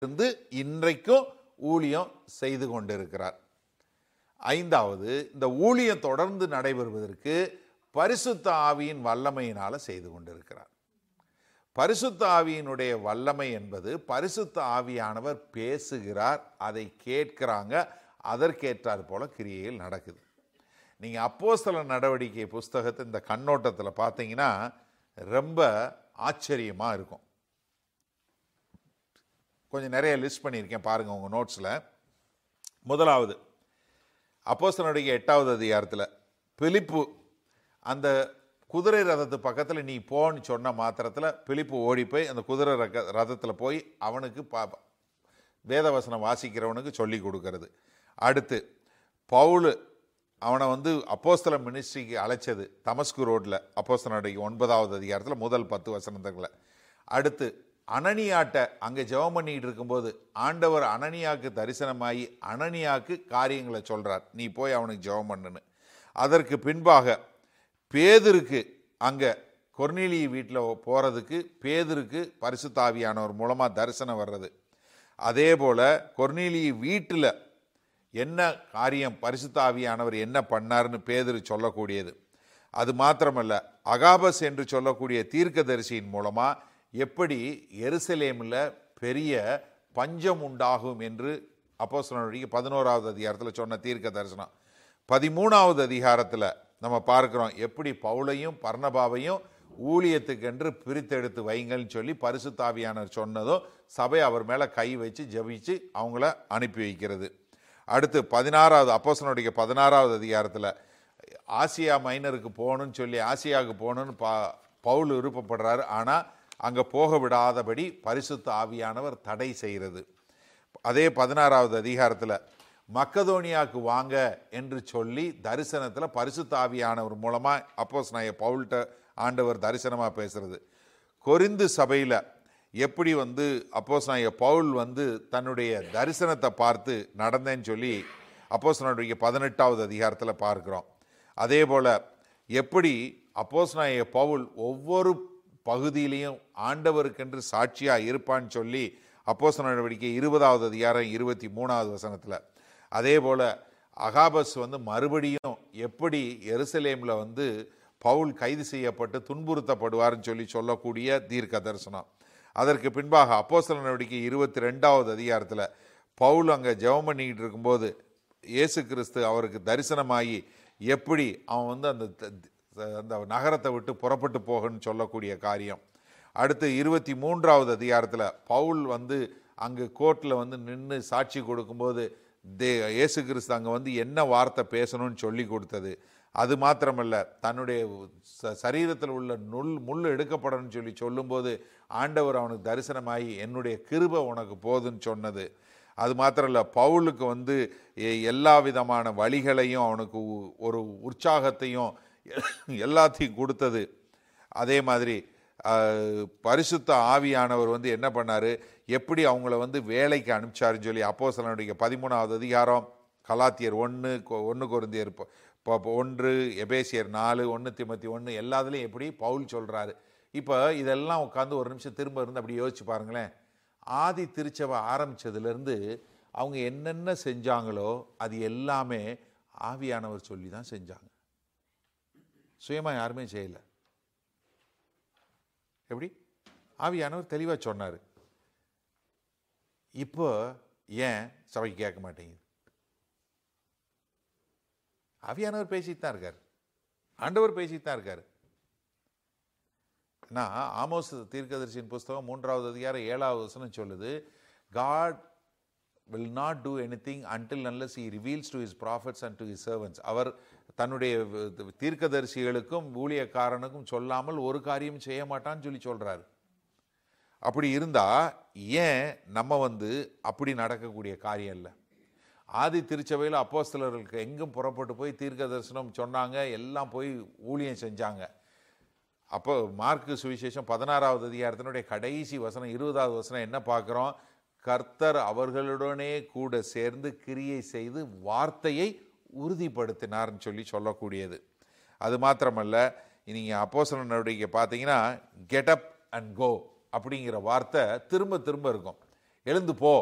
இருந்து இன்றைக்கும் ஊழியம் செய்து கொண்டிருக்கிறார் ஐந்தாவது இந்த ஊழியம் தொடர்ந்து நடைபெறுவதற்கு பரிசுத்த ஆவியின் வல்லமையினால செய்து கொண்டிருக்கிறார் பரிசுத்த ஆவியினுடைய வல்லமை என்பது பரிசுத்த ஆவியானவர் பேசுகிறார் அதை கேட்கிறாங்க அதற்கேற்றார் போல கிரியைகள் நடக்குது நீங்கள் அப்போஸ்தல நடவடிக்கை புஸ்தகத்தை இந்த கண்ணோட்டத்தில் பார்த்தீங்கன்னா ரொம்ப ஆச்சரியமாக இருக்கும் கொஞ்சம் நிறைய லிஸ்ட் பண்ணியிருக்கேன் பாருங்கள் உங்கள் நோட்ஸில் முதலாவது அப்போஸ்தல நடவடிக்கை எட்டாவது அதிகாரத்தில் பிலிப்பு அந்த குதிரை ரதத்து பக்கத்தில் நீ போன்னு சொன்ன மாத்திரத்தில் பிலிப்பு ஓடி போய் அந்த குதிரை ரக ரதத்தில் போய் அவனுக்கு பா வேதவசனம் வாசிக்கிறவனுக்கு சொல்லி கொடுக்கறது அடுத்து பவுலு அவனை வந்து அப்போஸ்தல மினிஸ்ட்ரிக்கு அழைச்சது தமஸ்கு ரோட்டில் அப்போஸ்தல நடவடிக்கை ஒன்பதாவது அதிகாரத்தில் முதல் பத்து வசனத்துங்களை அடுத்து அனனியாட்ட அங்கே ஜெபம் பண்ணிட்டு இருக்கும்போது ஆண்டவர் அனனியாக்கு தரிசனமாகி அனனியாக்கு காரியங்களை சொல்கிறார் நீ போய் அவனுக்கு ஜெபம் பண்ணுன்னு அதற்கு பின்பாக பேதருக்கு அங்கே கொர்னிலி வீட்டில் போகிறதுக்கு பேதருக்கு பரிசுத்தாவியானவர் மூலமாக தரிசனம் வர்றது அதே போல் கொர்னிலி வீட்டில் என்ன காரியம் பரிசுத்தாவியானவர் என்ன பண்ணாருன்னு பேதரு சொல்லக்கூடியது அது மாத்திரமல்ல அகாபஸ் என்று சொல்லக்கூடிய தீர்க்கதரிசியின் மூலமாக எப்படி எருசலேமில் பெரிய பஞ்சம் உண்டாகும் என்று அப்போஸ்தலனுடைய பதினோராவது அதிகாரத்தில் சொன்ன தீர்க்க தரிசனம் பதிமூணாவது அதிகாரத்தில் நம்ம பார்க்குறோம் எப்படி பவுலையும் பர்ணபாவையும் ஊழியத்துக்கென்று பிரித்தெடுத்து வைங்கள்னு சொல்லி பரிசுத்தாவியானவர் சொன்னதும் சபை அவர் மேலே கை வச்சு ஜெபிச்சு அவங்கள அனுப்பி வைக்கிறது அடுத்து பதினாறாவது அப்போஸ்தலனுடைய பதினாறாவது அதிகாரத்தில் ஆசியா மைனருக்கு போகணும்னு சொல்லி ஆசியாவுக்கு போகணும்னு பா பவுல் விருப்பப்படுறாரு ஆனால் அங்கே போக விடாதபடி பரிசுத்த ஆவியானவர் தடை செய்கிறது அதே பதினாறாவது அதிகாரத்தில் மக்கதோனியாவுக்கு வாங்க என்று சொல்லி தரிசனத்தில் பரிசுத்த ஆவியானவர் மூலமாக அப்போஸ் நான் பவுல்கிட்ட ஆண்டவர் தரிசனமாக பேசுறது கொரிந்து சபையில் எப்படி வந்து அப்போஸ் நான் பவுல் வந்து தன்னுடைய தரிசனத்தை பார்த்து நடந்தேன்னு சொல்லி அப்போஸ் நாயுடைய பதினெட்டாவது அதிகாரத்தில் பார்க்குறோம் அதே போல் எப்படி அப்போஸ் பவுல் ஒவ்வொரு பகுதியிலையும் ஆண்டவருக்கென்று சாட்சியாக இருப்பான்னு சொல்லி அப்போஸ் நடவடிக்கை இருபதாவது அதிகாரம் இருபத்தி மூணாவது வசனத்தில் அதே போல் அகாபஸ் வந்து மறுபடியும் எப்படி எருசலேமில் வந்து பவுல் கைது செய்யப்பட்டு துன்புறுத்தப்படுவார்னு சொல்லி சொல்லக்கூடிய தீர்க்க தரிசனம் அதற்கு பின்பாக அப்போஸ்தல நடவடிக்கை இருபத்தி ரெண்டாவது அதிகாரத்தில் பவுல் அங்கே ஜெபம் பண்ணிக்கிட்டு இருக்கும்போது இயேசு கிறிஸ்து அவருக்கு தரிசனமாகி எப்படி அவன் வந்து அந்த த- த- அந்த நகரத்தை விட்டு புறப்பட்டு போகணும்னு சொல்லக்கூடிய காரியம் அடுத்து இருபத்தி மூன்றாவது அதிகாரத்தில் பவுல் வந்து அங்கு கோர்ட்டில் வந்து நின்று சாட்சி கொடுக்கும்போது தே இயேசு கிறிஸ்து அங்கே வந்து என்ன வார்த்தை பேசணும்னு சொல்லி கொடுத்தது அது மாத்திரமல்ல தன்னுடைய ச- சரீரத்தில் உள்ள நுல் முள் எடுக்கப்படணும்னு சொல்லி சொல்லும்போது ஆண்டவர் அவனுக்கு தரிசனமாகி என்னுடைய கிருபை உனக்கு போதுன்னு சொன்னது அது மாத்திரம் இல்லை பவுலுக்கு வந்து எ- எல்லா விதமான வழிகளையும் அவனுக்கு உ- ஒரு உற்சாகத்தையும் எல்லாத்தையும் கொடுத்தது அதே மாதிரி அஹ், பரிசுத்த ஆவியானவர் வந்து என்ன பண்ணார் எப்படி அவங்கள வந்து வேலைக்கு அனுப்பிச்சாருன்னு சொல்லி அப்போஸ்தலனுடைய பதிமூணாவது அதிகாரம் கலாத்தியர் ஒன்று ஒன்று கொருந்தியர் ப- ப- ப- ஒன்று எபேசியர் நாலு ஒன்று திமத்தி ஒன்று எல்லாத்துலேயும் எப்படி பவுல் சொல்கிறாரு இப்போ இதெல்லாம் உட்காந்து ஒரு நிமிஷம் திரும்ப இருந்து அப்படி யோசிச்சு பாருங்களேன் ஆதி திருச்சபை ஆரம்பிச்சதுலேருந்து அவங்க என்னென்ன செஞ்சாங்களோ அது எல்லாமே ஆவியானவர் சொல்லி தான் செஞ்சாங்க சுயமாக யாருமே செய்யலை எப்படி ஆவியானவர் தெளிவாக சொன்னார் இப்போ ஏன் சபைக்கு கேட்க மாட்டேங்குது ஆவியானவர் பேசிட்டு தான் இருக்கார் ஆண்டவர் பேசிட்டு தான் இருக்கார் நான் ஆமோஸ் தீர்க்கதரிசியின் புஸ்தகம் மூன்றாவது அதிகாரம் ஏழாவது வசனம் சொல்லுது God will not do anything until unless he reveals to his prophets and to his servants அவர் தன்னுடைய வ- தீர்க்கதரிசிகளுக்கும் ஊழியக்காரனுக்கும் சொல்லாமல் ஒரு காரியம் செய்ய மாட்டான்னு சொல்லி சொல்றாரு அப்படி இருந்தா ஏன் நம்ம வந்து அப்படி நடக்கக்கூடிய காரியம் இல்லை ஆதி திருச்சபையில் அப்போஸ்தலர்களுக்கு எங்கும் புறப்பட்டு போய் தீர்க்க தரிசனம் சொன்னாங்க எல்லாம் போய் ஊழியம் செஞ்சாங்க அப்போ மார்க்கு சுவிசேஷம் பதினாறாவது அதிகாரத்தினுடைய கடைசி வசனம் இருபதாவது வசனம் என்ன பார்க்குறோம் கர்த்தர் அவர்களுடனே கூட சேர்ந்து கிரியை செய்து வார்த்தையை உறுதிப்படுத்தினார்னு சொல்லி சொல்லக்கூடியது அது மாத்திரமல்ல நீங்கள் அப்போஸ்தலர் நடவடிக்கை பார்த்தீங்கன்னா கெட் அப் அண்ட் கோ அப்படிங்கிற வார்த்தை திரும்ப திரும்ப இருக்கும் எழுந்து போ